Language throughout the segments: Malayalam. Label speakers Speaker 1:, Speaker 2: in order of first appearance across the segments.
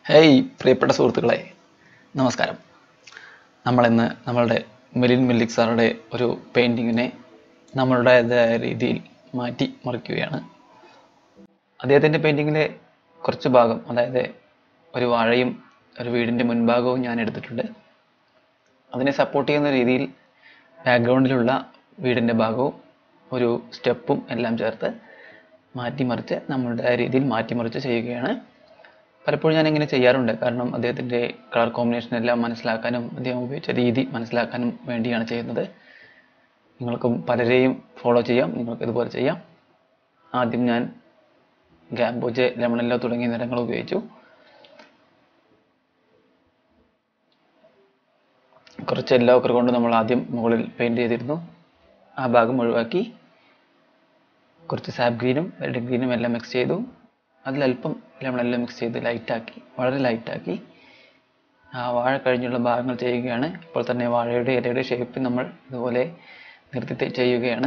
Speaker 1: ഹേയ് പ്രിയപ്പെട്ട സുഹൃത്തുക്കളെ നമസ്കാരം നമ്മളിന്ന് നമ്മളുടെ മെലിൻ മെല്ലിക് സാറുടെ ഒരു പെയിൻറ്റിങ്ങിനെ നമ്മളുടേതായ രീതിയിൽ മാറ്റി മറിക്കുകയാണ് അദ്ദേഹത്തിൻ്റെ പെയിൻറ്റിങ്ങിലെ കുറച്ച് ഭാഗം അതായത് ഒരു വാഴയും ഒരു വീടിൻ്റെ മുൻഭാഗവും ഞാൻ എടുത്തിട്ടുണ്ട് അതിനെ സപ്പോർട്ട് ചെയ്യുന്ന രീതിയിൽ ബാക്ക്ഗ്രൗണ്ടിലുള്ള വീടിൻ്റെ ഭാഗവും ഒരു സ്റ്റെപ്പും എല്ലാം ചേർത്ത് മാറ്റിമറിച്ച് നമ്മളുടെ രീതിയിൽ മാറ്റിമറിച്ച് ചെയ്യുകയാണ് പലപ്പോഴും ഞാൻ ഇങ്ങനെ ചെയ്യാറുണ്ട് കാരണം അദ്ദേഹത്തിൻ്റെ കളർ കോമ്പിനേഷൻ എല്ലാം മനസ്സിലാക്കാനും അദ്ദേഹം ഉപയോഗിച്ച രീതി മനസ്സിലാക്കാനും വേണ്ടിയാണ് ചെയ്യുന്നത് നിങ്ങൾക്കും പലരെയും ഫോളോ ചെയ്യാം നിങ്ങൾക്ക് ഇതുപോലെ ചെയ്യാം ആദ്യം ഞാൻ ഗാംബോജ് ലെമണെല്ലോ തുടങ്ങിയ നിറങ്ങൾ ഉപയോഗിച്ചു കുറച്ച് യെല്ലോ ഒക്കെ കൊണ്ട് നമ്മൾ ആദ്യം മുകളിൽ പെയിൻറ് ചെയ്തിരുന്നു ആ ഭാഗം ഒഴിവാക്കി കുറച്ച് സാപ്പ് ഗ്രീനും റെഡ് ഗ്രീനും എല്ലാം മിക്സ് ചെയ്തു അതിലല്പം ലെമണെല്ലാം മിക്സ് ചെയ്ത് ലൈറ്റാക്കി വളരെ ലൈറ്റാക്കി ആ വാഴ കഴിഞ്ഞുള്ള ഭാഗങ്ങൾ ചെയ്യുകയാണ് ഇപ്പോൾ തന്നെ വാഴയുടെ ഇലയുടെ ഷേപ്പ് നമ്മൾ ഇതുപോലെ നിർത്തി ചെയ്യുകയാണ്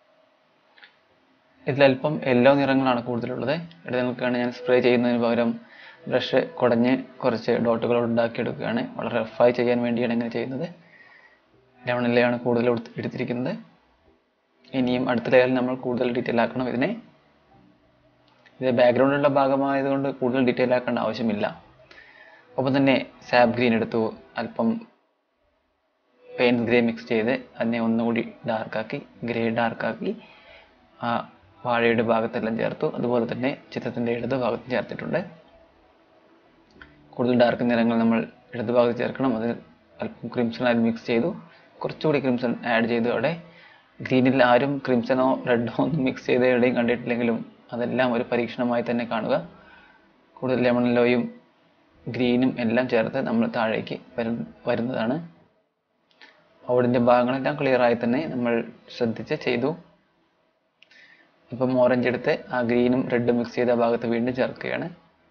Speaker 1: ഇതിലല്പം യെല്ലോ നിറങ്ങളാണ് കൂടുതലുള്ളത് ഇവിടെ നിങ്ങൾക്കാണ് ഞാൻ സ്പ്രേ ചെയ്യുന്നതിന് പകരം ബ്രഷ് കുടഞ്ഞ് കുറച്ച് ഡോട്ടുകൾ ഉണ്ടാക്കിയെടുക്കുകയാണ് വളരെ റഫായി ചെയ്യാൻ വേണ്ടിയാണ് ഇങ്ങനെ ചെയ്യുന്നത് ലെമൺ ഇലയാണ് കൂടുതൽ എടുത്ത് എടുത്തിരിക്കുന്നത് ഇനിയും അടുത്ത ലെയറിൽ നമ്മൾ കൂടുതൽ ഡീറ്റെയിൽ ആക്കണം ഇതിനെ ഇത് ബാക്ക്ഗ്രൗണ്ടിലുള്ള ഭാഗമായതുകൊണ്ട് കൂടുതൽ ഡീറ്റെയിൽ ആക്കേണ്ട ആവശ്യമില്ല ഒപ്പം തന്നെ സാപ്പ് ഗ്രീൻ എടുത്തു അല്പം പെയിൻ ഗ്രേ മിക്സ് ചെയ്ത് അതിനെ ഒന്നുകൂടി ഡാർക്കാക്കി ഗ്രേ ഡാർക്കാക്കി ആ വാഴയുടെ ഭാഗത്തെല്ലാം ചേർത്തു അതുപോലെ തന്നെ ചിത്രത്തിൻ്റെ ഇടത് ഭാഗത്ത് ചേർത്തിട്ടുണ്ട് കൂടുതൽ ഡാർക്ക് നിറങ്ങൾ നമ്മൾ ഇടത് ഭാഗത്ത് ചേർക്കണം അതിൽ അല്പം ക്രിംസൺ അതിൽ മിക്സ് ചെയ്തു കുറച്ചുകൂടി ക്രിംസൺ ആഡ് ചെയ്തു അവിടെ ഗ്രീനിൽ ആരും ക്രിംസണോ റെഡോ ഒന്നും മിക്സ് ചെയ്ത് എവിടെയും കണ്ടിട്ടില്ലെങ്കിലും അതെല്ലാം ഒരു പരീക്ഷണമായി തന്നെ കാണുക കൂടുതൽ ലെമണിലോയും ഗ്രീനും എല്ലാം ചേർത്ത് നമ്മൾ താഴേക്ക് വരു വരുന്നതാണ് അവിടിൻ്റെ ഭാഗങ്ങളെല്ലാം ക്ലിയറായി തന്നെ നമ്മൾ ശ്രദ്ധിച്ച് ചെയ്തു ഇപ്പം ഓറഞ്ച് എടുത്ത് ആ ഗ്രീനും റെഡും മിക്സ് ചെയ്ത ഭാഗത്ത് വീണ്ടും ചേർക്കുകയാണ്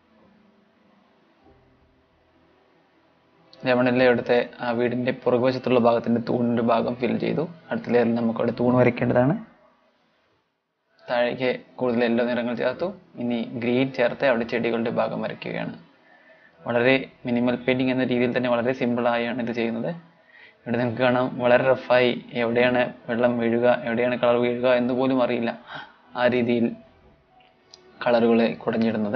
Speaker 1: ലെമണെല്ലാം എടുത്ത് ആ വീടിൻ്റെ പുറകുവശത്തുള്ള ഭാഗത്തിൻ്റെ തൂണിൻ്റെ ഭാഗം ഫിൽ ചെയ്തു അടുത്ത ലെയറിൽ നമുക്ക് അവിടെ തൂണ് വരയ്ക്കേണ്ടതാണ് താഴേക്ക് കൂടുതൽ യെല്ലോ നിറങ്ങൾ ചേർത്തു ഇനി ഗ്രീൻ ചേർത്ത് അവിടെ ചെടികളുടെ ഭാഗം വരയ്ക്കുകയാണ് വളരെ മിനിമൽ പെയിൻറ്റിങ് എന്ന രീതിയിൽ തന്നെ വളരെ സിമ്പിളായാണ് ഇത് ചെയ്യുന്നത് ഇവിടെ നിങ്ങൾക്ക് കാണാം വളരെ റഫായി എവിടെയാണ് വെള്ളം വീഴുക എവിടെയാണ് കളർ വീഴുക എന്ന് പോലും അറിയില്ല ആ രീതിയിൽ കളറുകൾ കുടഞ്ഞിടുന്നത്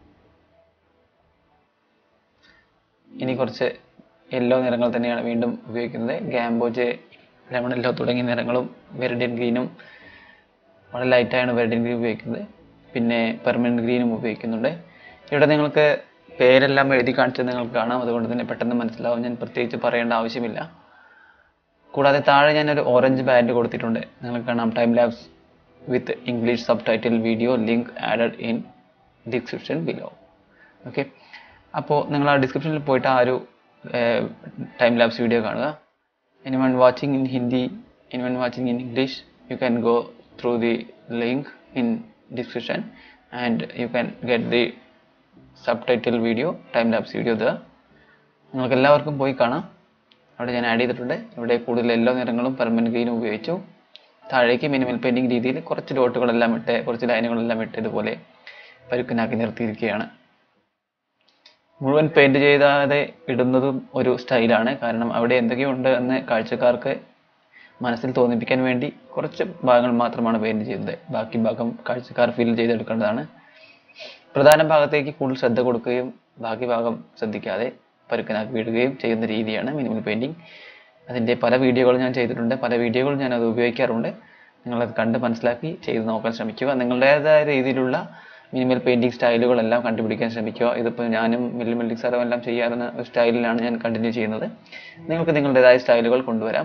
Speaker 1: ഇനി കുറച്ച് യെല്ലോ നിറങ്ങൾ തന്നെയാണ് വീണ്ടും ഉപയോഗിക്കുന്നത് ഗാംബോജ് ലെമൺ യെല്ലോ തുടങ്ങിയ നിറങ്ങളും വെരഡിയൻ ഗ്രീനും വളരെ ലൈറ്റായാണ് വെരഡിയൻ ഗ്രീൻ ഉപയോഗിക്കുന്നത് പിന്നെ പെർമനൻറ്റ് ഗ്രീനും ഉപയോഗിക്കുന്നുണ്ട് ഇവിടെ നിങ്ങൾക്ക് പേരെല്ലാം എഴുതി കാണിച്ചത് നിങ്ങൾക്ക് കാണാം അതുകൊണ്ട് തന്നെ പെട്ടെന്ന് മനസ്സിലാവും ഞാൻ പ്രത്യേകിച്ച് പറയേണ്ട ആവശ്യമില്ല കൂടാതെ താഴെ ഞാനൊരു ഓറഞ്ച് ബാൻഡ് കൊടുത്തിട്ടുണ്ട് നിങ്ങൾക്ക് കാണാം Time Labs with English subtitle video link added in description below okay അപ്പോൾ നിങ്ങൾ ആ ഡിസ്ക്രിപ്ഷനിൽ പോയിട്ട് ആ ഒരു ടൈം ലാബ്സ് വീഡിയോ കാണുക anyone watching in Hindi anyone watching in English you can go through the link in description and you can get the subtitle video Time Labs video ഇത് നിങ്ങൾക്ക് എല്ലാവർക്കും പോയി കാണാം അവിടെ ഞാൻ ആഡ് ചെയ്തിട്ടുണ്ട് ഇവിടെ കൂടുതൽ എല്ലാ നിറങ്ങളും പെർമനൻറ്റ് ഗ്രീനും ഉപയോഗിച്ചു താഴേക്ക് മിനിമൽ പെയിൻറ്റിങ് രീതിയിൽ കുറച്ച് ഡോട്ടുകളെല്ലാം ഇട്ട് കുറച്ച് ലൈനുകളെല്ലാം ഇട്ട് ഇതുപോലെ പരുക്കനാക്കി നിർത്തിയിരിക്കുകയാണ് മുഴുവൻ പെയിന്റ് ചെയ്താതെ ഇടുന്നതും ഒരു സ്റ്റൈലാണ് കാരണം അവിടെ എന്തൊക്കെയുണ്ട് എന്ന് കാഴ്ചക്കാർക്ക് മനസ്സിൽ തോന്നിപ്പിക്കാൻ വേണ്ടി കുറച്ച് ഭാഗങ്ങൾ മാത്രമാണ് പെയിന്റ് ചെയ്യുന്നത് ബാക്കി ഭാഗം കാഴ്ചക്കാർ ഫീൽ ചെയ്തെടുക്കേണ്ടതാണ് പ്രധാന ഭാഗത്തേക്ക് കൂടുതൽ ശ്രദ്ധ കൊടുക്കുകയും ബാക്കി ഭാഗം ശ്രദ്ധിക്കാതെ പരുക്കനാക്കി വിടുകയും ചെയ്യുന്ന രീതിയാണ് മിനിമൽ പെയിന്റിങ് അതിൻ്റെ പല വീഡിയോകളും ഞാൻ ചെയ്തിട്ടുണ്ട് പല വീഡിയോകളും ഞാൻ അത് ഉപയോഗിക്കാറുണ്ട് നിങ്ങളത് കണ്ട് മനസ്സിലാക്കി ചെയ്ത് നോക്കാൻ ശ്രമിക്കുക നിങ്ങളുടേതായ രീതിയിലുള്ള മിനിമൽ പെയിൻറ്റിങ് സ്റ്റൈലുകളെല്ലാം കണ്ടുപിടിക്കാൻ ശ്രമിക്കുക ഇതിപ്പോൾ ഞാനും മില്ലി മില്ലിക് സാറും എല്ലാം ചെയ്യാവുന്ന ഒരു സ്റ്റൈലിലാണ് ഞാൻ കണ്ടിന്യൂ ചെയ്യുന്നത് നിങ്ങൾക്ക് നിങ്ങളുടേതായ സ്റ്റൈലുകൾ കൊണ്ടുവരാം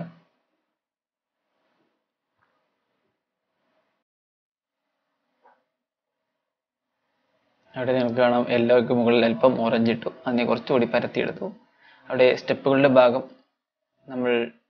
Speaker 1: അവിടെ നിങ്ങൾക്ക് കാണാം യെല്ലോയ്ക്ക് മുകളിൽ അല്പം ഓറഞ്ച് ഇട്ടു അതിനെ കുറച്ചുകൂടി പരത്തിയെടുത്തു അവിടെ സ്റ്റെപ്പുകളുടെ ഭാഗം നമ്മൾ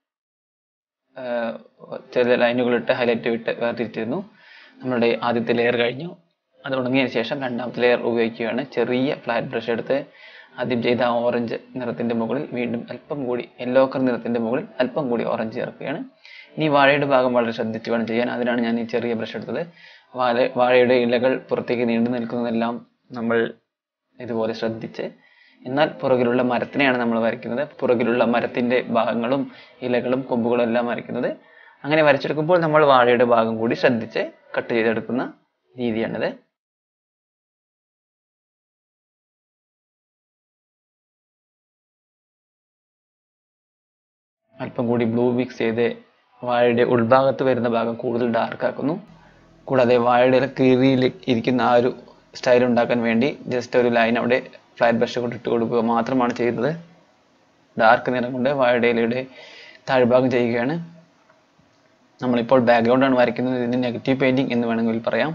Speaker 1: ചില ലൈനുകളിട്ട് ഹൈലൈറ്റ് വിട്ട് വേർതിരിച്ചിരുന്നു നമ്മളുടെ ആദ്യത്തെ ലെയർ കഴിഞ്ഞു അത് ഉണങ്ങിയതിന് ശേഷം രണ്ടാമത്തെ ലെയർ ഉപയോഗിക്കുകയാണ് ചെറിയ ഫ്ലാറ്റ് ബ്രഷ് എടുത്ത് ആദ്യം ചെയ്ത ആ ഓറഞ്ച് നിറത്തിൻ്റെ മുകളിൽ വീണ്ടും അല്പം കൂടി യെല്ലോ കളർ നിറത്തിൻ്റെ മുകളിൽ അല്പം കൂടി ഓറഞ്ച് ചേർക്കുകയാണ് ഇനി വാഴയുടെ ഭാഗം വളരെ ശ്രദ്ധിച്ച് വേണം ചെയ്യാൻ അതിനാണ് ഞാൻ ഈ ചെറിയ ബ്രഷ് എടുത്തത് വാഴ വാഴയുടെ ഇലകൾ പുറത്തേക്ക് നീണ്ടു നിൽക്കുന്നതെല്ലാം നമ്മൾ ഇതുപോലെ ശ്രദ്ധിച്ച് എന്നാൽ പുറകിലുള്ള മരത്തിനെയാണ് നമ്മൾ വരയ്ക്കുന്നത് പുറകിലുള്ള മരത്തിൻ്റെ ഭാഗങ്ങളും ഇലകളും കൊമ്പുകളും എല്ലാം വരയ്ക്കുന്നത് അങ്ങനെ വരച്ചെടുക്കുമ്പോൾ നമ്മൾ വാഴയുടെ ഭാഗം കൂടി ശ്രദ്ധിച്ച് കട്ട് ചെയ്തെടുക്കുന്ന രീതിയാണിത് അല്പം കൂടി ബ്ലൂ മിക്സ് ചെയ്ത് വാഴയുടെ ഉൾഭാഗത്ത് വരുന്ന ഭാഗം കൂടുതൽ ഡാർക്ക് ആക്കുന്നു കൂടാതെ വാഴയുടെ ഇല കീറിയിൽ ഇരിക്കുന്ന ആ ഒരു സ്റ്റൈൽ ഉണ്ടാക്കാൻ വേണ്ടി ജസ്റ്റ് ഒരു ലൈൻ അവിടെ ഫ്ലാറ്റ് ബ്രഷ് കൊണ്ട് ഇട്ട് കൊടുക്കുക മാത്രമാണ് ചെയ്യുന്നത് ഡാർക്ക് നിറം കൊണ്ട് വാഴയുടെ ഇലയുടെ താഴ്ഭാഗം ചെയ്യുകയാണ് നമ്മളിപ്പോൾ ബാക്ക്ഗ്രൗണ്ട് ആണ് വരയ്ക്കുന്നത് ഇതിന് നെഗറ്റീവ് പെയിന്റിംഗ് എന്ന് വേണമെങ്കിൽ പറയാം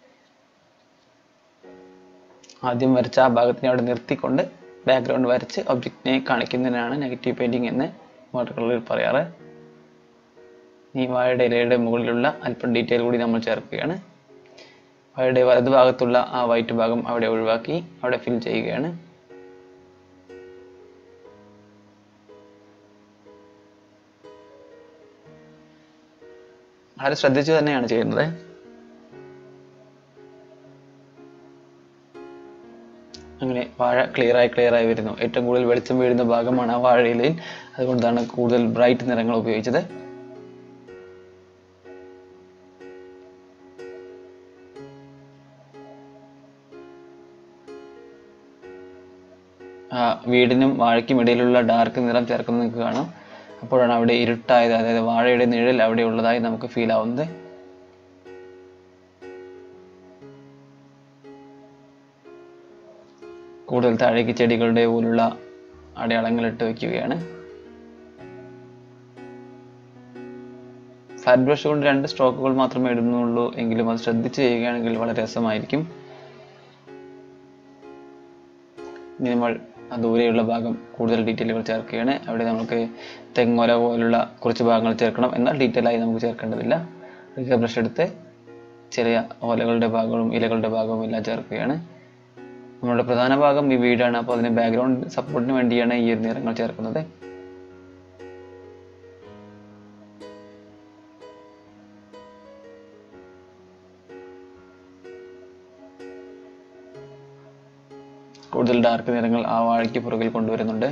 Speaker 1: ആദ്യം വരച്ച ആ ഭാഗത്തിനെ അവിടെ നിർത്തിക്കൊണ്ട് ബാക്ക്ഗ്രൗണ്ട് വരച്ച് ഒബ്ജക്റ്റിനെ കാണിക്കുന്നതിനാണ് നെഗറ്റീവ് പെയിന്റിംഗ് എന്ന് വാട്ടർ കളറിൽ പറയാറ് ഈ വാഴയുടെ ഇലയുടെ മുകളിലുള്ള അല്പം ഡീറ്റെയിൽ കൂടി നമ്മൾ ചേർക്കുകയാണ് വാഴയുടെ വലതുഭാഗത്തുള്ള ആ വൈറ്റ് ഭാഗം അവിടെ ഒഴിവാക്കി അവിടെ ഫിൽ ചെയ്യുകയാണ് വളരെ ശ്രദ്ധിച്ചു തന്നെയാണ് ചെയ്യുന്നത് അങ്ങനെ വാഴ ക്ലിയർ ആയി ക്ലിയർ ആയി വരുന്നു ഏറ്റവും കൂടുതൽ വെളിച്ചം വീഴുന്ന ഭാഗമാണ് ആ വാഴയിലയിൽ അതുകൊണ്ടാണ് കൂടുതൽ ബ്രൈറ്റ് നിറങ്ങൾ ഉപയോഗിച്ചത് ആ വീടിനും വാഴയ്ക്കും ഇടയിലുള്ള ഡാർക്ക് നിറം ചേർക്കുന്നത് നിങ്ങൾക്ക് കാണാം അപ്പോഴാണ് അവിടെ ഇരുട്ടായത് അതായത് വാഴയുടെ നിഴൽ അവിടെ ഉള്ളതായി നമുക്ക് ഫീൽ ആവുന്നത് കൂടുതൽ താഴേക്ക് ചെടികളുടെ പോലുള്ള അടയാളങ്ങൾ ഇട്ട് വെക്കുകയാണ് ഫാറ്റ് ബ്രഷ് കൊണ്ട് രണ്ട് സ്ട്രോക്കുകൾ മാത്രമേ ഇടുന്നുള്ളൂ എങ്കിലും അത് ശ്രദ്ധിച്ച് ചെയ്യുകയാണെങ്കിൽ വളരെ രസമായിരിക്കും ഇനി നമ്മൾ ആ ദൂരെയുള്ള ഭാഗം കൂടുതൽ ഡീറ്റെയിലുകൾ ചേർക്കുകയാണ് അവിടെ നമുക്ക് തെങ്ങോല പോലുള്ള കുറച്ച് ഭാഗങ്ങൾ ചേർക്കണം എന്നാൽ ഡീറ്റെയിൽ ആയി നമുക്ക് ചേർക്കേണ്ടതില്ല റിഗർ ബ്രഷ് എടുത്ത് ചെറിയ ഓലകളുടെ ഭാഗവും ഇലകളുടെ ഭാഗവും എല്ലാം ചേർക്കുകയാണ് നമ്മളുടെ പ്രധാന ഭാഗം ഈ വീടാണ് അപ്പോൾ അതിന് ബാക്ക്ഗ്രൗണ്ട് സപ്പോർട്ടിന് വേണ്ടിയാണ് ഈ ഒരു നിറങ്ങൾ ചേർക്കുന്നത് കൂടുതൽ ഡാർക്ക് നിറങ്ങൾ ആ വാഴയ്ക്ക് പുറകിൽ കൊണ്ടുവരുന്നുണ്ട്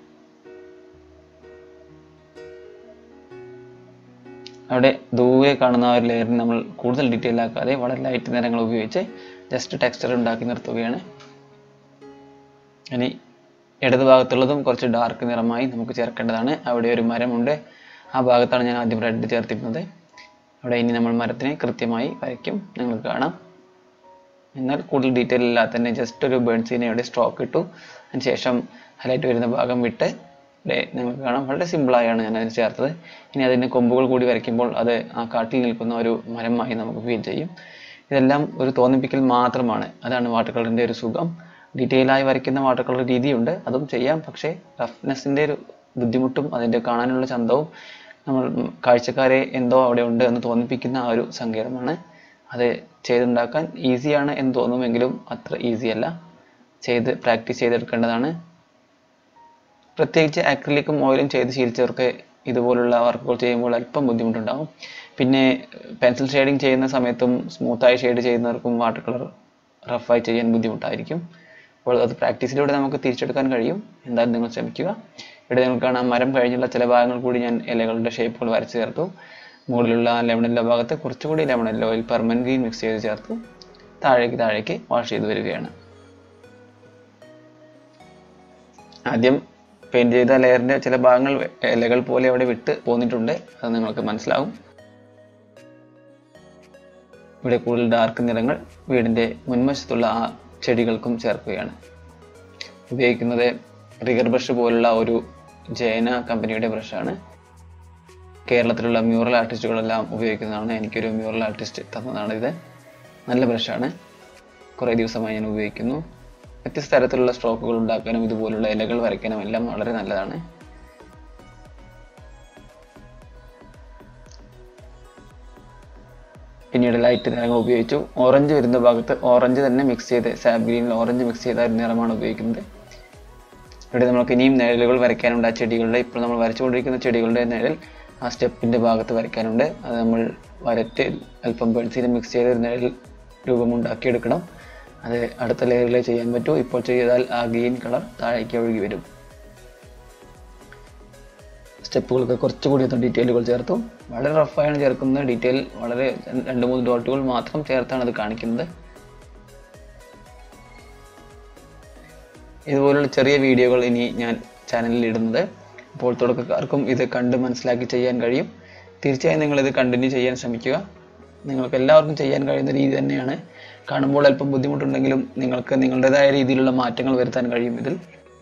Speaker 1: അവിടെ ദൂരെ കാണുന്ന ആ ഒരു ലെയറിന് നമ്മൾ കൂടുതൽ ഡീറ്റെയിൽ ആക്കാതെ വളരെ ലൈറ്റ് നിറങ്ങൾ ഉപയോഗിച്ച് ജസ്റ്റ് ടെക്സ്ചർ ഉണ്ടാക്കി നിർത്തുകയാണ് ഇനി ഇടത് ഭാഗത്തുള്ളതും കുറച്ച് ഡാർക്ക് നിറമായി നമുക്ക് ചേർക്കേണ്ടതാണ് അവിടെ ഒരു മരമുണ്ട് ആ ഭാഗത്താണ് ഞാൻ ആദ്യം റെഡ് ചേർത്തിരുന്നത് അവിടെ ഇനി നമ്മൾ മരത്തിനെ കൃത്യമായി വരയ്ക്കും നിങ്ങൾക്ക് കാണാം എന്നാൽ കൂടുതൽ ഡീറ്റെയിൽ ഇല്ലാതെ തന്നെ ജസ്റ്റ് ഒരു ബേൺസീനയുടെ സ്ട്രോക്ക് ഇട്ടു അതിനുശേഷം ഹൈലൈറ്റ് വരുന്ന ഭാഗം വിട്ട് ഇവിടെ നിങ്ങൾക്ക് കാണാം വളരെ സിമ്പിളായാണ് ഞാൻ അതിന് ചേർത്തത് ഇനി അതിന് കൊമ്പുകൾ കൂടി വരയ്ക്കുമ്പോൾ അത് ആ കാട്ടിൽ നിൽക്കുന്ന ഒരു മരമായി നമുക്ക് ഫീൽ ചെയ്യും ഇതെല്ലാം ഒരു തോന്നിപ്പിക്കൽ മാത്രമാണ് അതാണ് വാട്ടർ കളറിൻ്റെ ഒരു സുഖം ഡീറ്റെയിൽ ആയി വരയ്ക്കുന്ന വാട്ടർ കളർ രീതിയുണ്ട് അതും ചെയ്യാം പക്ഷേ റഫ്നെസ്സിൻ്റെ ഒരു ബുദ്ധിമുട്ടും അതിൻ്റെ കാണാനുള്ള ചന്തവും നമ്മൾ കാഴ്ചക്കാരെ എന്തോ അവിടെ ഉണ്ട് എന്ന് തോന്നിപ്പിക്കുന്ന ആ ഒരു സങ്കേതമാണ് അത് ചെയ്തുണ്ടാക്കാൻ ഈസിയാണ് എന്ന് തോന്നുമെങ്കിലും അത്ര ഈസി അല്ല ചെയ്ത് പ്രാക്ടീസ് ചെയ്തെടുക്കേണ്ടതാണ് പ്രത്യേകിച്ച് അക്രിലിക്കും ഓയിലും ചെയ്ത് ശീലിച്ചവർക്ക് ഇതുപോലുള്ള വർക്കുകൾ ചെയ്യുമ്പോൾ അല്പം ബുദ്ധിമുട്ടുണ്ടാകും പിന്നെ പെൻസിൽ ഷെയ്ഡിങ് ചെയ്യുന്ന സമയത്തും സ്മൂത്തായി ഷെയ്ഡ് ചെയ്യുന്നവർക്കും വാട്ടർ കളർ റഫായി ചെയ്യാൻ ബുദ്ധിമുട്ടായിരിക്കും അപ്പോൾ അത് പ്രാക്ടീസിലൂടെ നമുക്ക് തിരിച്ചെടുക്കാൻ കഴിയും എന്തായാലും നിങ്ങൾ ശ്രമിക്കുക ഇവിടെ നിങ്ങൾക്ക് കാണാം മരം കഴിഞ്ഞുള്ള ചില ഭാഗങ്ങൾ കൂടി ഞാൻ ഇലകളുടെ ഷേപ്പുകൾ വരച്ച് ചേർത്തു മുകളിലുള്ള ലെമണില്ല ഭാഗത്ത് കുറച്ചുകൂടി ലെമണില്ല ഓയിൽ പെർമനന്റ് ഗ്രീൻ മിക്സ് ചെയ്ത് ചേർത്തു താഴേക്ക് താഴേക്ക് വാഷ് ചെയ്ത് വരികയാണ് ആദ്യം പെയിന്റ് ചെയ്ത ലെയറിന്റെ ചില ഭാഗങ്ങൾ ഇലകൾ പോലെ അവിടെ വിട്ട് പോന്നിട്ടുണ്ട് അത് നിങ്ങൾക്ക് മനസ്സിലാവും ഇവിടെ കൂടുതൽ ഡാർക്ക് നിറങ്ങൾ വീടിന്റെ മുൻവശത്തുള്ള ആ ചെടികൾക്കും ചേർക്കുകയാണ് ഉപയോഗിക്കുന്നത് റിഗർ ബ്രഷ് പോലുള്ള ഒരു ജൈന കമ്പനിയുടെ ബ്രഷാണ് കേരളത്തിലുള്ള മ്യൂറൽ ആർട്ടിസ്റ്റുകളെല്ലാം ഉപയോഗിക്കുന്നതാണ് എനിക്കൊരു മ്യൂറൽ ആർട്ടിസ്റ്റ് തന്നതാണ് ഇത് നല്ല ബ്രഷാണ് കുറേ ദിവസമായി ഞാൻ ഉപയോഗിക്കുന്നു വ്യത്യസ്ത തരത്തിലുള്ള സ്ട്രോക്കുകൾ ഉണ്ടാക്കാനും ഇതുപോലുള്ള ഇലകൾ വരയ്ക്കാനും എല്ലാം വളരെ നല്ലതാണ് പിന്നീട് ലൈറ്റ് നിറങ്ങൾ ഉപയോഗിച്ചു ഓറഞ്ച് വരുന്ന ഭാഗത്ത് ഓറഞ്ച് തന്നെ മിക്സ് ചെയ്ത് സാബ് ഗ്രീനിൽ ഓറഞ്ച് മിക്സ് ചെയ്ത ഒരു നിറമാണ് ഉപയോഗിക്കുന്നത് ഇവിടെ നമുക്ക് ഇനിയും നിഴലുകൾ വരയ്ക്കാനുണ്ട് ആ ചെടികളുടെ ഇപ്പോൾ നമ്മൾ വരച്ചുകൊണ്ടിരിക്കുന്ന ചെടികളുടെ നിഴൽ ആ സ്റ്റെപ്പിൻ്റെ ഭാഗത്ത് വരയ്ക്കാനുണ്ട് അത് നമ്മൾ വരറ്റ് അല്പം പെൻസിൽ മിക്സ് ചെയ്ത് ഒരു നിഴൽ രൂപമുണ്ടാക്കിയെടുക്കണം അത് അടുത്ത ലെയറിലേ ചെയ്യാൻ പറ്റൂ ഇപ്പോൾ ചെയ്താൽ ആ ഗ്രീൻ കളർ താഴേക്ക് ഒഴുകി വരും സ്റ്റെപ്പുകളൊക്കെ കുറച്ചുകൂടി ഒന്ന് ഡീറ്റെയിലുകൾ ചേർത്തു വളരെ റഫായാണ് ചേർക്കുന്നത് ഡീറ്റെയിൽ വളരെ രണ്ട് മൂന്ന് ഡോട്ടുകൾ മാത്രം ചേർത്താണ് അത് കാണിക്കുന്നത് ഇതുപോലുള്ള ചെറിയ വീഡിയോകൾ ഇനി ഞാൻ ചാനലിൽ ഇടുന്നത് അപ്പോൾ തുടക്കക്കാർക്കും ഇത് കണ്ട് മനസ്സിലാക്കി ചെയ്യാൻ കഴിയും തീർച്ചയായും നിങ്ങൾ ഇത് കണ്ടിന്യൂ ചെയ്യാൻ ശ്രമിക്കുക നിങ്ങൾക്ക് എല്ലാവർക്കും ചെയ്യാൻ കഴിയുന്ന രീതി തന്നെയാണ് കാണുമ്പോൾ അല്പം ബുദ്ധിമുട്ടുണ്ടെങ്കിലും നിങ്ങൾക്ക് നിങ്ങളുടേതായ രീതിയിലുള്ള മാറ്റങ്ങൾ വരുത്താൻ കഴിയും ഇതിൽ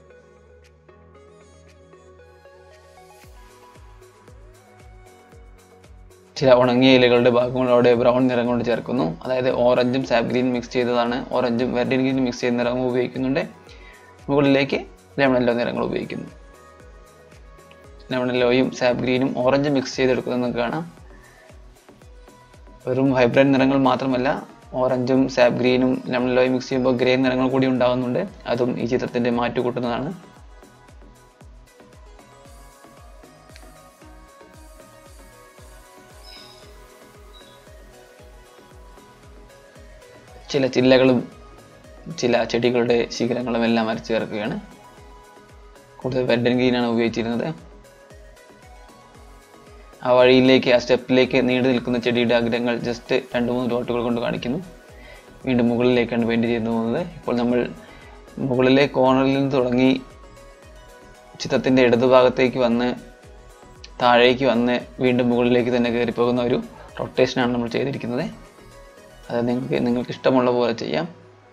Speaker 1: ചില ഉണങ്ങിയ ഇലകളുടെ ഭാഗങ്ങൾ അവിടെ ബ്രൗൺ നിറം കൊണ്ട് ചേർക്കുന്നു അതായത് ഓറഞ്ചും സാപ്പ് ഗ്രീൻ മിക്സ് ചെയ്തതാണ് ഓറഞ്ചും വെർഡിൻ ഗ്രീൻ മിക്സ് ചെയ്ത നിറങ്ങൾ ഉപയോഗിക്കുന്നുണ്ട് മുകളിലേക്ക് ലെമൺ യെല്ലോ നിറങ്ങൾ ഉപയോഗിക്കുന്നു ലെമൺ യെല്ലോയും സാപ്പ് ഗ്രീനും ഓറഞ്ചും മിക്സ് ചെയ്തെടുക്കുന്നത് നിങ്ങൾക്ക് കാണാം വെറും വൈബ്രന്റ് നിറങ്ങൾ മാത്രമല്ല ഓറഞ്ചും സാപ്പ് ഗ്രീനും ലെമൺ യെല്ലോയും മിക്സ് ചെയ്യുമ്പോൾ ഗ്രേ നിറങ്ങൾ കൂടി ഉണ്ടാകുന്നുണ്ട് അതും ഈ ചിത്രത്തിന്റെ മാറ്റു കൂട്ടുന്നതാണ് ചില ചില്ലകളും ചില ചെടികളുടെ ശിഖരങ്ങളും എല്ലാം അരച്ചു ചേർക്കുകയാണ് കൂടുതൽ വെഡൻ ഗ്രീനാണ് ഉപയോഗിച്ചിരുന്നത് ആ വഴിയിലേക്ക് ആ സ്റ്റെപ്പിലേക്ക് നീണ്ടു നിൽക്കുന്ന ചെടിയുടെ അഗ്രങ്ങൾ ജസ്റ്റ് രണ്ട് മൂന്ന് ഡോട്ടുകൾ കൊണ്ട് കാണിക്കുന്നു വീണ്ടും മുകളിലേക്കാണ് പെയിൻറ് ചെയ്തു പോകുന്നത് ഇപ്പോൾ നമ്മൾ മുകളിലെ കോർണറിൽ നിന്ന് തുടങ്ങി ചിത്രത്തിൻ്റെ ഇടതുഭാഗത്തേക്ക് വന്ന് താഴേക്ക് വന്ന് വീണ്ടും മുകളിലേക്ക് തന്നെ കയറി പോകുന്ന ഒരു റൊട്ടേഷനാണ് നമ്മൾ ചെയ്തിരിക്കുന്നത് അത് നിങ്ങൾക്ക് നിങ്ങൾക്ക് ഇഷ്ടമുള്ള പോലെ ചെയ്യാം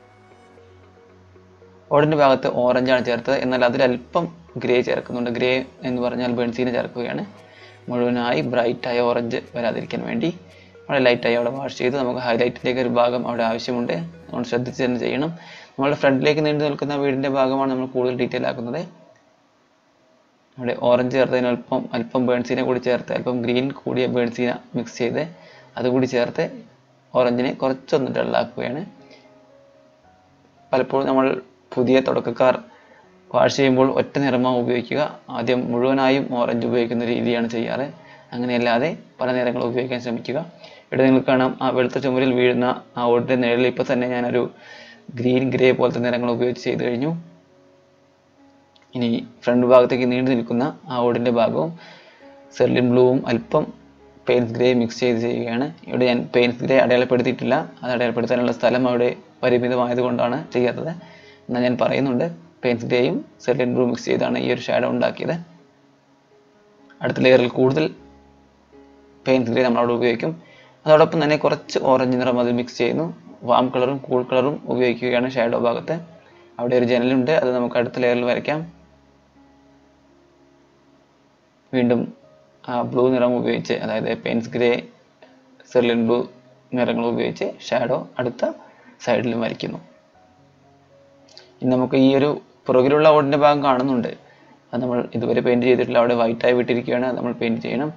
Speaker 1: ഓടിൻ്റെ ഭാഗത്ത് ഓറഞ്ചാണ് ചേർത്തത് എന്നാൽ അതിലല്പം ഗ്രേ ചേർക്കുന്നുണ്ട് ഗ്രേ എന്ന് പറഞ്ഞാൽ ബെൻസീനെ ചേർക്കുകയാണ് മുഴുവനായി ബ്രൈറ്റായ ഓറഞ്ച് വരാതിരിക്കാൻ വേണ്ടി വളരെ ലൈറ്റായി അവിടെ വാഷ് ചെയ്ത് നമുക്ക് ഹൈലൈറ്റിലേക്ക് ഒരു ഭാഗം അവിടെ ആവശ്യമുണ്ട് നമ്മൾ ശ്രദ്ധിച്ച് തന്നെ ചെയ്യണം നമ്മളുടെ ഫ്രണ്ടിലേക്ക് നീണ്ടു നിൽക്കുന്ന വീടിൻ്റെ ഭാഗമാണ് നമ്മൾ കൂടുതൽ ഡീറ്റെയിൽ ആക്കുന്നത് അവിടെ ഓറഞ്ച് ചേർത്തതിന് അല്പം അല്പം ബേൺസീനെ കൂടി ചേർത്ത് അല്പം ഗ്രീൻ കൂടിയ ബേൺസീന മിക്സ് ചെയ്ത് അതുകൂടി ചേർത്ത് ഓറഞ്ചിനെ കുറച്ചൊന്ന് ഡള്ളാക്കുകയാണ് പലപ്പോഴും നമ്മൾ പുതിയ തുടക്കക്കാർ വാഷ് ചെയ്യുമ്പോൾ ഒറ്റ നിറമാണ് ഉപയോഗിക്കുക ആദ്യം മുഴുവനായും ഓറഞ്ച് ഉപയോഗിക്കുന്ന രീതിയാണ് ചെയ്യാറ് അങ്ങനെയല്ലാതെ പല നിറങ്ങൾ ഉപയോഗിക്കാൻ ശ്രമിക്കുക ഇവിടെ നിങ്ങൾക്ക് കാണാം ആ വെളുത്ത ചുമരിൽ വീഴുന്ന ആ ഓടിൻ്റെ നിഴലിൽ ഇപ്പോൾ തന്നെ ഞാനൊരു ഗ്രീൻ ഗ്രേ പോലത്തെ നിറങ്ങൾ ഉപയോഗിച്ച് ചെയ്തു കഴിഞ്ഞു ഇനി ഫ്രണ്ട് ഭാഗത്തേക്ക് നീണ്ടു നിൽക്കുന്ന ആ ഓടിൻ്റെ ഭാഗവും സെർലിൻ ബ്ലൂവും അല്പം പെയിൻസ് ഗ്രേ മിക്സ് ചെയ്ത് ചെയ്യുകയാണ് ഇവിടെ ഞാൻ പെയിൻസ് ഗ്രേ അടയാളപ്പെടുത്തിയിട്ടില്ല അത് അടയാളപ്പെടുത്താനുള്ള സ്ഥലം അവിടെ പരിമിതമായതുകൊണ്ടാണ് ചെയ്യാത്തത് എന്നാൽ ഞാൻ പറയുന്നുണ്ട് പെയിൻസ് ഗ്രേയും സെർലിൻ ബ്ലൂ മിക്സ് ചെയ്താണ് ഈ ഒരു ഷാഡോ ഉണ്ടാക്കിയത് അടുത്ത ലെയറിൽ കൂടുതൽ പെയിൻസ് ഗ്രേ നമ്മൾ അവിടെ ഉപയോഗിക്കും അതോടൊപ്പം തന്നെ കുറച്ച് ഓറഞ്ച് നിറം അതിൽ മിക്സ് ചെയ്യുന്നു വാം കളറും കൂൾ കളറും ഉപയോഗിക്കുകയാണ് ഷാഡോ ഭാഗത്ത് അവിടെ ഒരു ജനലുണ്ട് അത് നമുക്ക് അടുത്ത ലെയറിൽ വരയ്ക്കാം വീണ്ടും ആ ബ്ലൂ നിറം ഉപയോഗിച്ച് അതായത് പെയിൻസ് ഗ്രേ സെർലിൻ ബ്ലൂ നിറങ്ങൾ ഉപയോഗിച്ച് ഷാഡോ അടുത്ത സൈഡിലും വരയ്ക്കുന്നു ഇനി നമുക്ക് ഈ ഒരു പുറകിലുള്ള ഓടിൻ്റെ ഭാഗം കാണുന്നുണ്ട് അത് നമ്മൾ ഇതുവരെ പെയിൻറ് ചെയ്തിട്ടില്ല അവിടെ വൈറ്റായി വിട്ടിരിക്കുകയാണ് അത് നമ്മൾ പെയിൻറ് ചെയ്യണം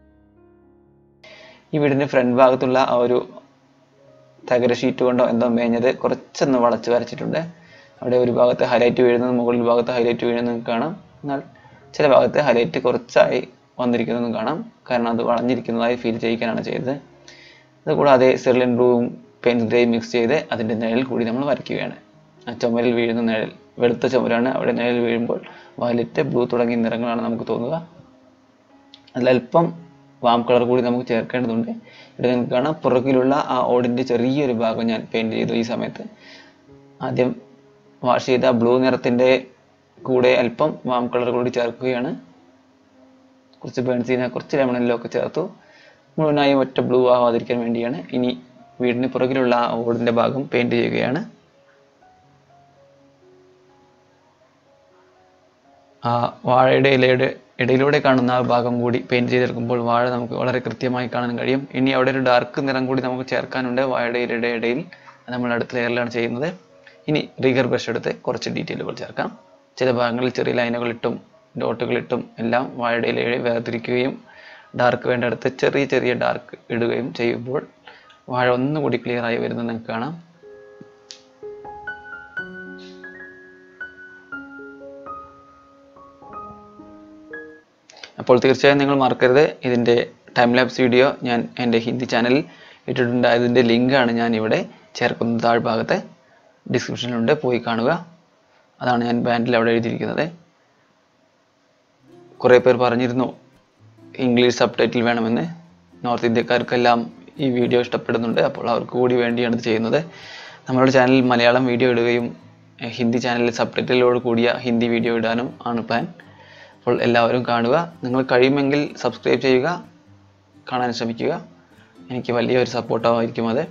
Speaker 1: ഈ വീടിൻ്റെ ഫ്രണ്ട് ഭാഗത്തുള്ള ആ ഒരു തകര ഷീറ്റ് കൊണ്ടോ എന്തോ മേഞ്ഞത് കുറച്ചൊന്ന് വളച്ച് വരച്ചിട്ടുണ്ട് അവിടെ ഒരു ഭാഗത്ത് ഹൈലൈറ്റ് വീഴുന്നത് മുകളിൽ ഭാഗത്ത് ഹൈലൈറ്റ് വീഴുന്നത് കാണാം എന്നാൽ ചില ഭാഗത്ത് ഹൈലൈറ്റ് കുറച്ചായി വന്നിരിക്കുന്നതും കാണാം കാരണം അത് വളഞ്ഞിരിക്കുന്നതായി ഫീൽ ചെയ്യിക്കാനാണ് ചെയ്തത് അതുകൂടാതെ സെർലിൻ ബ്ലൂവും പെയിൻറ്റ് ഗ്രേ മിക്സ് ചെയ്ത് അതിൻ്റെ നിഴൽ കൂടി നമ്മൾ വരയ്ക്കുകയാണ് ആ ചുമരിൽ വീഴുന്ന നിഴൽ വെളുത്ത ചുമരാണ് അവിടെ നിഴൽ വീഴുമ്പോൾ വയലറ്റ് ബ്ലൂ തുടങ്ങിയ നിറങ്ങളാണ് നമുക്ക് തോന്നുക അതിലല്പം വാം കളർ കൂടി നമുക്ക് ചേർക്കേണ്ടതുണ്ട് ഇവിടെ നിങ്ങൾക്ക് കാണാം പുറകിലുള്ള ആ ഓടിൻ്റെ ചെറിയൊരു ഭാഗം ഞാൻ പെയിൻറ് ചെയ്തു ഈ സമയത്ത് ആദ്യം വാഷ് ചെയ്ത ബ്ലൂ നിറത്തിൻ്റെ കൂടെ അല്പം വാം കളർ കൂടി ചേർക്കുകയാണ് കുറച്ച് ബേൺസീന കുറച്ച് ലെമണിലോ ഒക്കെ ചേർത്തു മുഴുവനായും ഒറ്റ ബ്ലൂ ആവാതിരിക്കാൻ വേണ്ടിയാണ് ഇനി വീടിന് പുറകിലുള്ള ആ ഓടിൻ്റെ ഭാഗം പെയിൻറ് ചെയ്യുകയാണ് ആ വാഴയുടെ ഇലയുടെ ഇടയിലൂടെ കാണുന്ന ആ ഭാഗം കൂടി പെയിൻറ് ചെയ്തെടുക്കുമ്പോൾ വാഴ നമുക്ക് വളരെ കൃത്യമായി കാണാൻ കഴിയും ഇനി അവിടെ ഒരു ഡാർക്ക് നിറം കൂടി നമുക്ക് ചേർക്കാനുണ്ട് വാഴയുടെ ഇലയുടെ ഇടയിൽ അത് നമ്മൾ അടുത്ത ലെയറിലാണ് ചെയ്യുന്നത് ഇനി റിഗർ ബ്രഷ് എടുത്ത് കുറച്ച് ഡീറ്റെയിലുകൾ ചേർക്കാം ചില ഭാഗങ്ങളിൽ ചെറിയ ലൈനുകൾ ഇട്ടും ഡോട്ടുകൾ ഇട്ടും എല്ലാം വാഴയുടെ ഇലയെ വേർതിരിക്കുകയും ഡാർക്ക് വേണ്ടടുത്ത് ചെറിയ ചെറിയ ഡാർക്ക് ഇടുകയും ചെയ്യുമ്പോൾ വാഴ ഒന്നുകൂടി ക്ലിയർ ആയി വരുന്നത് നിങ്ങൾക്ക് കാണാം അപ്പോൾ തീർച്ചയായും നിങ്ങൾ മറക്കരുത് ഇതിൻ്റെ ടൈം ലാപ്സ് വീഡിയോ ഞാൻ എൻ്റെ ഹിന്ദി ചാനലിൽ ഇട്ടിട്ടുണ്ട് അതിൻ്റെ ലിങ്കാണ് ഞാൻ ഇവിടെ ചേർക്കുന്നത് താഴ്ഭാഗത്ത് ഡിസ്ക്രിപ്ഷനിലുണ്ട് പോയി കാണുക അതാണ് ഞാൻ ബാൻഡിൽ അവിടെ എഴുതിയിരിക്കുന്നത് കുറേ പേർ പറഞ്ഞിരുന്നു ഇംഗ്ലീഷ് സബ് ടൈറ്റിൽ വേണമെന്ന് നോർത്ത് ഇന്ത്യക്കാർക്കെല്ലാം ഈ വീഡിയോ ഇഷ്ടപ്പെടുന്നുണ്ട് അപ്പോൾ അവർക്ക് കൂടി വേണ്ടിയാണ് ഇത് ചെയ്യുന്നത് നമ്മളുടെ ചാനലിൽ മലയാളം വീഡിയോ ഇടുകയും എഹ്, ഹിന്ദി ചാനലിൽ സബ് ടൈറ്റിലോട് കൂടിയ ഹിന്ദി വീഡിയോ ഇടാനും ആണ് പ്ലാൻ അപ്പോൾ എല്ലാവരും കാണുക നിങ്ങൾ കഴിയുമെങ്കിൽ സബ്സ്ക്രൈബ് ചെയ്യുക കാണാൻ ശ്രമിക്കുക എനിക്ക് വലിയൊരു സപ്പോർട്ടായിരിക്കും അത്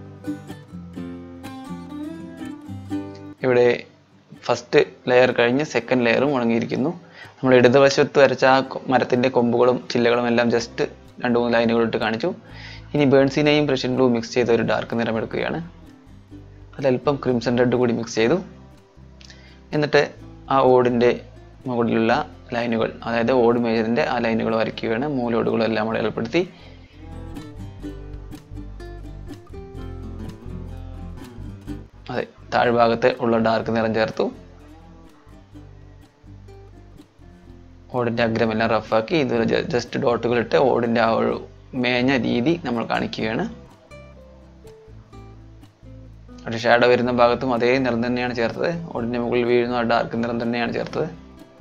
Speaker 1: ഇവിടെ ഫസ്റ്റ് ലെയർ കഴിഞ്ഞ് സെക്കൻഡ് ലെയറും ഉണങ്ങിയിരിക്കുന്നു നമ്മൾ ഇടതുവശത്ത് വരച്ച ആ കൊ- മരത്തിൻ്റെ കൊമ്പുകളും ചില്ലകളും എല്ലാം ജസ്റ്റ് രണ്ട് മൂന്ന് ലൈനുകൾ ഇട്ട് കാണിച്ചു ഇനി ബേൺസിനെയും പ്രഷ്യൻ ബ്ലൂ മിക്സ് ചെയ്ത ഒരു ഡാർക്ക് നിറം എടുക്കുകയാണ് അതിലല്പം ക്രിംസൺ റെഡ് കൂടി മിക്സ് ചെയ്തു എന്നിട്ട് ആ ഓടിൻ്റെ മുകളിലുള്ള ലൈനുകൾ അതായത് ഓട് മേജറിൻ്റെ ആ ലൈനുകൾ വരയ്ക്കുകയാണ് മൂലോടുകളും എല്ലാം കൂടെ ഏർപ്പെടുത്തി അതെ താഴ്ഭാഗത്ത് ഉള്ള ഡാർക്ക് നിറം ചേർത്തു ഓടിൻ്റെ അഗ്രമെല്ലാം റഫാക്കി ഇതുവരെ ജസ്റ്റ് ഡോട്ടുകൾ ഇട്ട് ഓടിൻ്റെ ആ ഒരു മേഞ്ഞ രീതി നമ്മൾ കാണിക്കുകയാണ് ഒരു ഷാഡോ വരുന്ന ഭാഗത്തും അതേ നിറം തന്നെയാണ് ചേർത്തത് ഓടിൻ്റെ മുകളിൽ വീഴുന്ന ആ ഡാർക്ക് നിറം തന്നെയാണ് ചേർത്തത്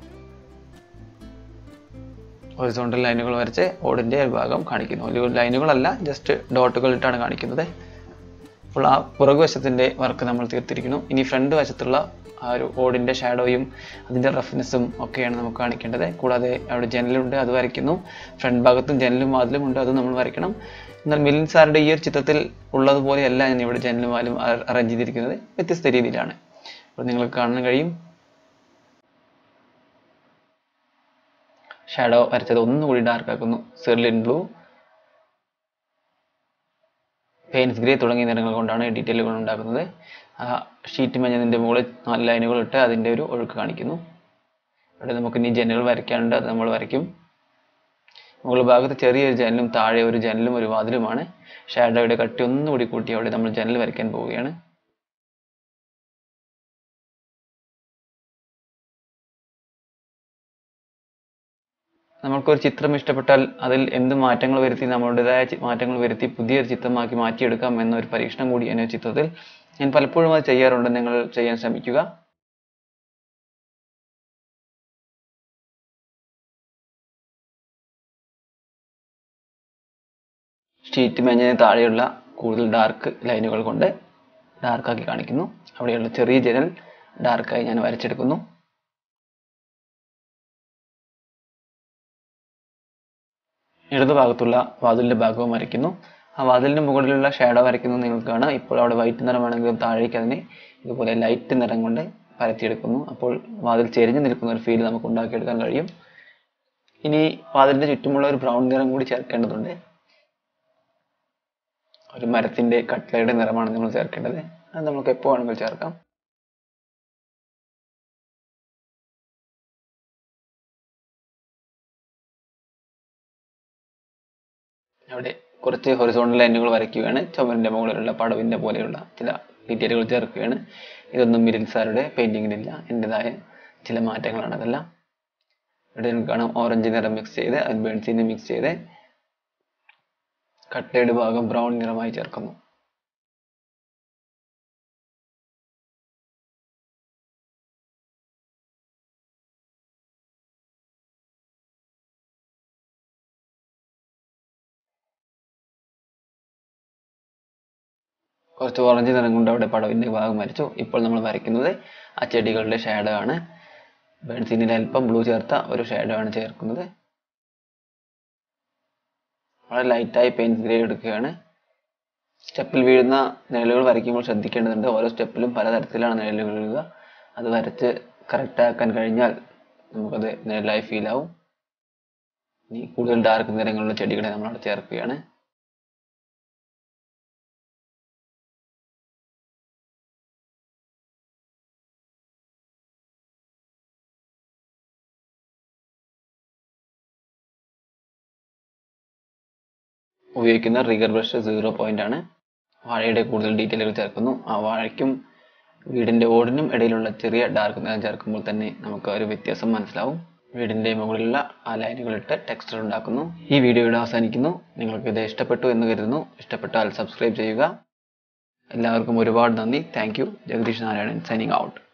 Speaker 1: ഹൊറിസോണ്ടൽ ലൈനുകൾ വരച്ച് ഓടിൻ്റെ ഒരു ഭാഗം കാണിക്കുന്നു ഒരു ലൈനുകളല്ല ജസ്റ്റ് ഡോട്ടുകൾ ഇട്ടാണ് കാണിക്കുന്നത് അപ്പോൾ ആ പുറകുവശത്തിൻ്റെ വർക്ക് നമ്മൾ തീർത്തിരിക്കുന്നു ഇനി ഫ്രണ്ട് വശത്തുള്ള ആ ഒരു ഓടിൻ്റെ ഷാഡോയും അതിൻ്റെ റഫ്നെസ്സും ഒക്കെയാണ് നമുക്ക് കാണിക്കേണ്ടത് കൂടാതെ അവിടെ ജനലുണ്ട് അത് വരയ്ക്കുന്നു ഫ്രണ്ട് ഭാഗത്തും ജനലും വാതിലും ഉണ്ട് അത് നമ്മൾ വരയ്ക്കണം എന്നാൽ മിലിൻ സാറിൻ്റെ ഈ ഒരു ചിത്രത്തിൽ ഉള്ളതുപോലെയല്ല ഞാൻ ഇവിടെ ജനലും വാതിലും അറേഞ്ച് ചെയ്തിരിക്കുന്നത് വ്യത്യസ്ത രീതിയിലാണ് അപ്പോൾ നിങ്ങൾക്ക് കാണാൻ കഴിയും ഷാഡോ വരച്ചത് ഒന്നുകൂടി ഡാർക്ക് ആക്കുന്നു സെർലിൻ ബ്ലൂ പെയിൻസ് ഗ്രേ തുടങ്ങിയ നിറങ്ങൾ കൊണ്ടാണ് ഡീറ്റെയിലുകൾ ഉണ്ടാക്കുന്നത് ആ ഷീറ്റ് മഞ്ഞതിൻ്റെ മുകളിൽ നാല് ലൈനുകൾ ഇട്ട് അതിൻ്റെ ഒരു ഒഴുക്ക് കാണിക്കുന്നു അവിടെ നമുക്ക് ഇനി ജനലുകൾ വരയ്ക്കാനുണ്ട് അത് നമ്മൾ വരയ്ക്കും മുകൾ ഭാഗത്ത് ചെറിയൊരു ജനലും താഴെ ഒരു ജനലും ഒരു വാതിലുമാണ് ഷാഡോയുടെ കട്ടി ഒന്നുകൂടി കൂട്ടി അവിടെ നമ്മൾ ജനൽ വരയ്ക്കാൻ പോവുകയാണ് നമ്മൾക്കൊരു ചിത്രം ഇഷ്ടപ്പെട്ടാൽ അതിൽ എന്ത് മാറ്റങ്ങൾ വരുത്തി നമ്മുടേതായ ചി- മാറ്റങ്ങൾ വരുത്തി പുതിയൊരു ചിത്രമാക്കി മാറ്റിയെടുക്കാം എന്നൊരു പരീക്ഷണം കൂടി എന്ന ചിത്രത്തിൽ ഞാൻ പലപ്പോഴും അത് ചെയ്യാറുണ്ട് നിങ്ങൾ ചെയ്യാൻ ശ്രമിക്കുക ഷീറ്റ് മേഞ്ഞതിന് താഴെയുള്ള കൂടുതൽ ഡാർക്ക് ലൈനുകൾ കൊണ്ട് ഡാർക്കാക്കി കാണിക്കുന്നു അവിടെയുള്ള ചെറിയ ജനൽ ഡാർക്കായി ഞാൻ വരച്ചെടുക്കുന്നു ഇടതുഭാഗത്തുള്ള വാതിലിന്റെ ഭാഗവും വരയ്ക്കുന്നു ആ വാതിലിന് മുകളിലുള്ള ഷാഡോ വരയ്ക്കുന്നത് നിങ്ങൾക്ക് കാണാം ഇപ്പോൾ അവിടെ വൈറ്റ് നിറമാണെങ്കിലും താഴേക്ക് അതിനെ ഇതുപോലെ ലൈറ്റ് നിറം കൊണ്ട് പരത്തിയെടുക്കുന്നു അപ്പോൾ വാതിൽ ചെരിഞ്ഞു നിൽക്കുന്ന ഒരു ഫീൽ നമുക്ക് ഉണ്ടാക്കിയെടുക്കാൻ കഴിയും ഇനി വാതിലിന്റെ ചുറ്റുമുള്ള ഒരു ബ്രൗൺ നിറം കൂടി ചേർക്കേണ്ടതുണ്ട് ഒരു മരത്തിന്റെ കട്ട്ലയുടെ നിറമാണ് നമ്മൾ ചേർക്കേണ്ടത് അത് നമുക്ക് എപ്പോൾ വേണമെങ്കിലും ചേർക്കാം അവിടെ കുറച്ച് ഹൊറിസോണ്ടൽ ലൈനുകൾ വരയ്ക്കുകയാണ് ചുമരിന്റെ മുകളിലുള്ള പടവിന്റെ പോലെയുള്ള ചില ഡീറ്റെയിലുകൾ ചേർക്കുകയാണ് ഇതൊന്നും മിരിൽ സാറുടെ പെയിന്റിങ്ങിലില്ല എൻ്റെതായ ചില മാറ്റങ്ങളാണ് അതെല്ലാം ഇവിടെ നമുക്ക് കാണാം ഓറഞ്ച് നിറം മിക്സ് ചെയ്ത് അത് ബേൺസിനെ മിക്സ് ചെയ്ത് കട്ടയുടെ ഭാഗം ബ്രൗൺ നിറമായി ചേർക്കുന്നു കുറച്ച് ഓറഞ്ച് നിറം കൊണ്ട് അവിടെ പടവിന്റെ ഭാഗം വരച്ചു ഇപ്പോൾ നമ്മൾ വരയ്ക്കുന്നത് ആ ചെടികളുടെ ഷാഡോ ആണ് ബേൺസീനിൽ അല്പം ബ്ലൂ ചേർത്ത ഒരു ഷാഡോ ആണ് ചേർക്കുന്നത് വളരെ ലൈറ്റായി പെയിൻറ്റ് ഗ്രേ എടുക്കുകയാണ് സ്റ്റെപ്പിൽ വീഴുന്ന നിഴലുകൾ വരയ്ക്കുമ്പോൾ ശ്രദ്ധിക്കേണ്ടതുണ്ട് ഓരോ സ്റ്റെപ്പിലും പലതരത്തിലാണ് നിഴലുകൾ വീഴുക അത് വരച്ച് കറക്റ്റ് ആക്കാൻ കഴിഞ്ഞാൽ നമുക്കത് നിഴലായി ഫീൽ ആവും ഇനി കൂടുതൽ ഡാർക്ക് നിറങ്ങളുള്ള ചെടികളെ നമ്മൾ അവിടെ ചേർക്കുകയാണ് ഉപയോഗിക്കുന്ന റിഗർ ബ്രഷ് സീറോ പോയിന്റ് ആണ് വാഴയുടെ കൂടുതൽ ഡീറ്റെയിലുകൾ ചേർക്കുന്നു ആ വാഴയ്ക്കും വീടിന്റെ ഓടിനും ഇടയിലുള്ള ചെറിയ ഡാർക്ക് നിറം ചേർക്കുമ്പോൾ തന്നെ നമുക്ക് ഒരു വ്യത്യാസം മനസ്സിലാവും വീടിന്റെ മുകളിലുള്ള ആ ലൈനുകളിട്ട് ടെക്സ്ചർ ഉണ്ടാക്കുന്നു ഈ വീഡിയോ ഇവിടെ അവസാനിക്കുന്നു നിങ്ങൾക്ക് ഇത് ഇഷ്ടപ്പെട്ടു എന്ന് കരുതുന്നു ഇഷ്ടപ്പെട്ടാൽ സബ്സ്ക്രൈബ് ചെയ്യുക എല്ലാവർക്കും ഒരുപാട് നന്ദി thank you Jagadish Narayanan signing out